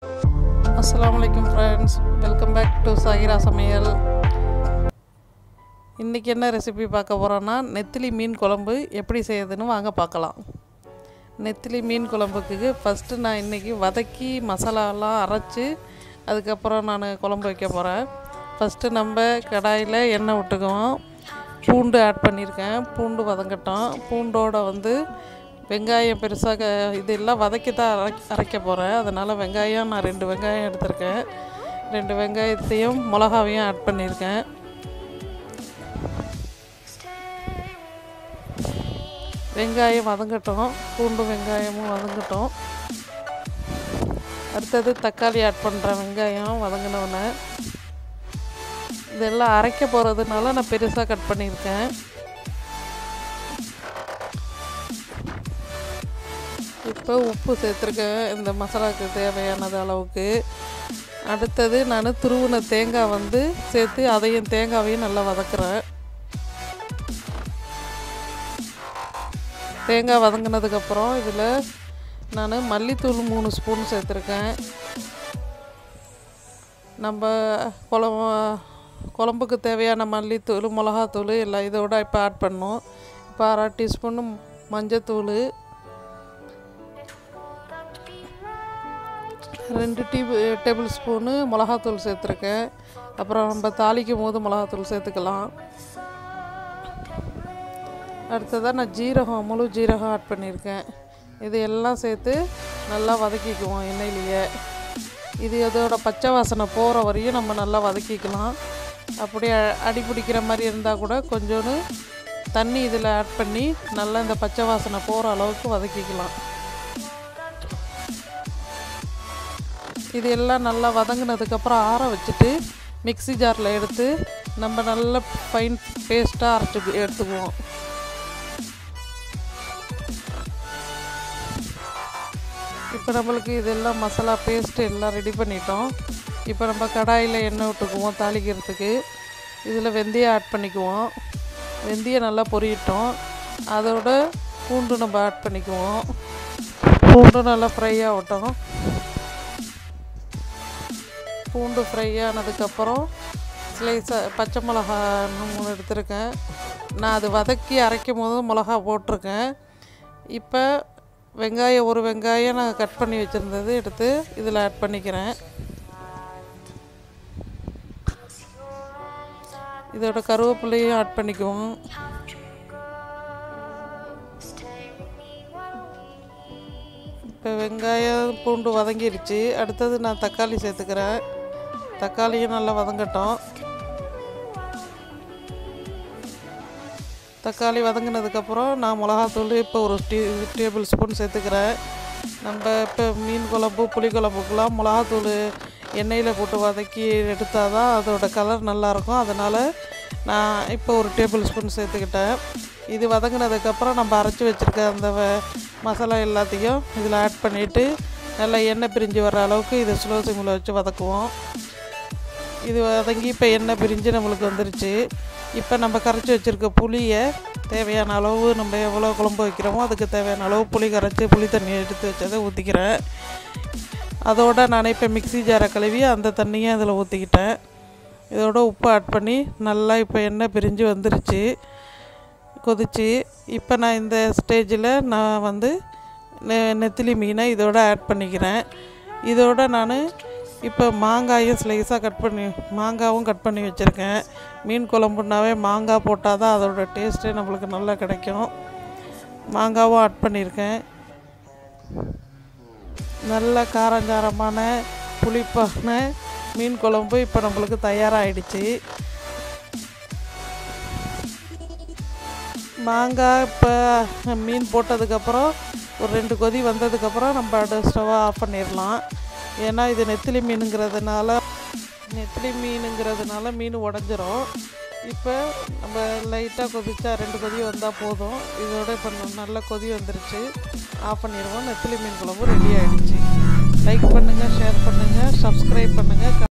அஸ்ஸலாமு அலைக்கும் friends welcome back to Sakira சமையல் இன்றைக்கி என்ன ரெசிபி பார்க்க போகிறோன்னா நெத்திலி மீன் குழம்பு எப்படி செய்யுதுன்னு வாங்க பார்க்கலாம் நெத்திலி மீன் குழம்புக்கு ஃபஸ்ட்டு நான் இன்றைக்கி வதக்கி மசாலாலாம் அரைச்சி அதுக்கப்புறம் நான் குழம்பு வைக்க போகிறேன் ஃபஸ்ட்டு நம்ம கடாயில் எண்ணெய் விட்டுக்குவோம் பூண்டு ஆட் பண்ணியிருக்கேன் பூண்டு வதங்கட்டும் பூண்டோட வந்து வெங்காயம் பெருசாக இது எல்லாம் வதக்கி தான் அரை அரைக்க போகிறேன் அதனால் வெங்காயம் நான் ரெண்டு வெங்காயம் எடுத்திருக்கேன் ரெண்டு வெங்காயத்தையும் மிளகாவையும் ஆட் பண்ணியிருக்கேன் வெங்காயம் வதங்கட்டும் பூண்டு வெங்காயமும் வதங்கட்டும் அடுத்தது தக்காளி ஆட் பண்ணுறேன் வெங்காயம் வதங்கினவுடனே இதெல்லாம் அரைக்க போகிறதுனால நான் பெருசாக கட் பண்ணியிருக்கேன் இப்போ உப்பு சேர்த்துருக்கேன் இந்த மசாலாவுக்கு தேவையானது அளவுக்கு அடுத்தது நான் துருவின தேங்காய் வந்து சேர்த்து அதையும் தேங்காவையும் நல்லா வதக்குறேன் தேங்காய் வதங்கினதுக்கப்புறம் இதில் நான் மல்லித்தூள் மூணு ஸ்பூன் சேர்த்துருக்கேன் நம்ம குழம்பு குழம்புக்கு தேவையான மல்லித்தூள் மிளகாத்தூள் எல்லாம் இதோட இப்போ ஆட் பண்ணோம் இப்போ அரை டீஸ்பூன் மஞ்சத்தூள் ரெண்டு டீ டேபிள் ஸ்பூனு மிளகாத்தூள் சேர்த்துருக்கேன் அப்புறம் நம்ம தாளிக்கும் போது மிளகாத்தூள் சேர்த்துக்கலாம் அடுத்ததாக நான் ஜீரகம் முழு ஜீரகம் ஆட் பண்ணியிருக்கேன் இது எல்லாம் சேர்த்து நல்லா வதக்கிக்குவோம் எண்ணெயிலேயே இது இதோட பச்சை வாசனை போகிற வரையும் நம்ம நல்லா வதக்கிக்கலாம் அப்படியே அடி பிடிக்கிற மாதிரி இருந்தால் கூட கொஞ்சோண்டு தண்ணி இதில் ஆட் பண்ணி நல்லா இந்த பச்சை வாசனை போகிற அளவுக்கு வதக்கிக்கலாம் இது எல்லாம் நல்லா வதங்கினதுக்கப்புறம் ஆற வச்சுட்டு மிக்ஸி ஜாரில் எடுத்து நம்ம நல்ல ஃபைன் பேஸ்ட்டாக அரைச்சி எடுத்துக்குவோம் இப்போ நம்மளுக்கு இதெல்லாம் மசாலா பேஸ்ட்டு எல்லாம் ரெடி பண்ணிட்டோம் இப்போ நம்ம கடாயில் எண்ணெய் விட்டுக்குவோம் தாளிக்கிறதுக்கு இதில் வெந்தயம் ஆட் பண்ணிக்குவோம் வெந்தயம் நல்லா பொரியட்டும் அதோட பூண்டு நம்ம ஆட் பண்ணிக்குவோம் பூண்டு நல்லா ஃப்ரை ஆகட்டும் பூண்டு ஃப்ரை ஆனதுக்கப்புறம் ஸ்லைஸாக பச்சை மிளகா மூணு எடுத்திருக்கேன் நான் அது வதக்கி அரைக்கும் போது மிளகா போட்டிருக்கேன் இப்போ வெங்காயம் ஒரு வெங்காயம் நான் கட் பண்ணி வச்சுருந்தது எடுத்து இதில் ஆட் பண்ணிக்கிறேன் இதோட கருவேப்பிலையும் ஆட் பண்ணிக்குவோம் இப்போ வெங்காயம் பூண்டு வதங்கிடுச்சு அடுத்தது நான் தக்காளி சேர்த்துக்கிறேன் தக்காளியும் நல்லா வதங்கட்டும் தக்காளி வதங்கினதுக்கப்புறம் நான் மிளகாத்தூள் இப்போ ஒரு டீ டேபிள் ஸ்பூன் சேர்த்துக்கிறேன் நம்ம இப்போ மீன் குழம்பு புளி குழம்புக்கெலாம் மிளகாத்தூள் எண்ணெயில் போட்டு வதக்கி எடுத்தால் தான் அதோட கலர் நல்லாயிருக்கும் அதனால் நான் இப்போ ஒரு டேபிள் ஸ்பூன் சேர்த்துக்கிட்டேன் இது வதங்கினதுக்கப்புறம் நம்ம அரைச்சி வச்சுருக்க அந்த மசாலா எல்லாத்தையும் இதில் ஆட் பண்ணிவிட்டு நல்லா எண்ணெய் பிரிஞ்சு வர அளவுக்கு இதை ஸ்லோ சிம்மில் வச்சு வதக்குவோம் இது வதங்கி இப்போ எண்ணெய் பிரிஞ்சு நம்மளுக்கு வந்துருச்சு இப்போ நம்ம கரைச்சி வச்சுருக்க புளியை தேவையான அளவு நம்ம எவ்வளோ குழம்பு வைக்கிறோமோ அதுக்கு தேவையான அளவு புளி கரைச்சி புளி தண்ணி எடுத்து வச்சதை ஊற்றிக்கிறேன் அதோட நான் இப்போ மிக்ஸி ஜாரை கழுவி அந்த தண்ணியை அதில் ஊற்றிக்கிட்டேன் இதோட உப்பு ஆட் பண்ணி நல்லா இப்போ எண்ணெய் பிரிஞ்சு வந்துருச்சு கொதிச்சு இப்போ நான் இந்த ஸ்டேஜில் நான் வந்து நெ நெத்திலி மீனை இதோட ஆட் பண்ணிக்கிறேன் இதோட நான் இப்போ மாங்காயும் ஸ்லைஸாக கட் பண்ணி மாங்காவும் கட் பண்ணி வச்சுருக்கேன் மீன் குழம்புனாவே மாங்காய் போட்டால் தான் அதோடய டேஸ்ட்டே நம்மளுக்கு நல்லா கிடைக்கும் மாங்காவும் ஆட் பண்ணியிருக்கேன் நல்ல காரஞ்சாரமான புளிப்பான மீன் குழம்பு இப்போ நம்மளுக்கு தயாராகிடுச்சு மாங்காய் இப்போ மீன் போட்டதுக்கப்புறம் ஒரு ரெண்டு கொதி வந்ததுக்கப்புறம் நம்ம அதை ஸ்டவ்வை ஆஃப் பண்ணிடலாம் ஏன்னா இது நெத்திலி மீனுங்கிறதுனால நெத்திலி மீனுங்கிறதுனால மீன் உடஞ்சிரும் இப்போ நம்ம லைட்டாக கொதிச்சா ரெண்டு கொதி வந்தால் போதும் இதோட இப்போ நல்ல கொதி வந்துருச்சு ஆஃப் பண்ணிடுவோம் நெத்திலி மீன் குழம்பு ரெடி ஆகிடுச்சு லைக் பண்ணுங்கள் ஷேர் பண்ணுங்கள் சப்ஸ்கிரைப் பண்ணுங்கள்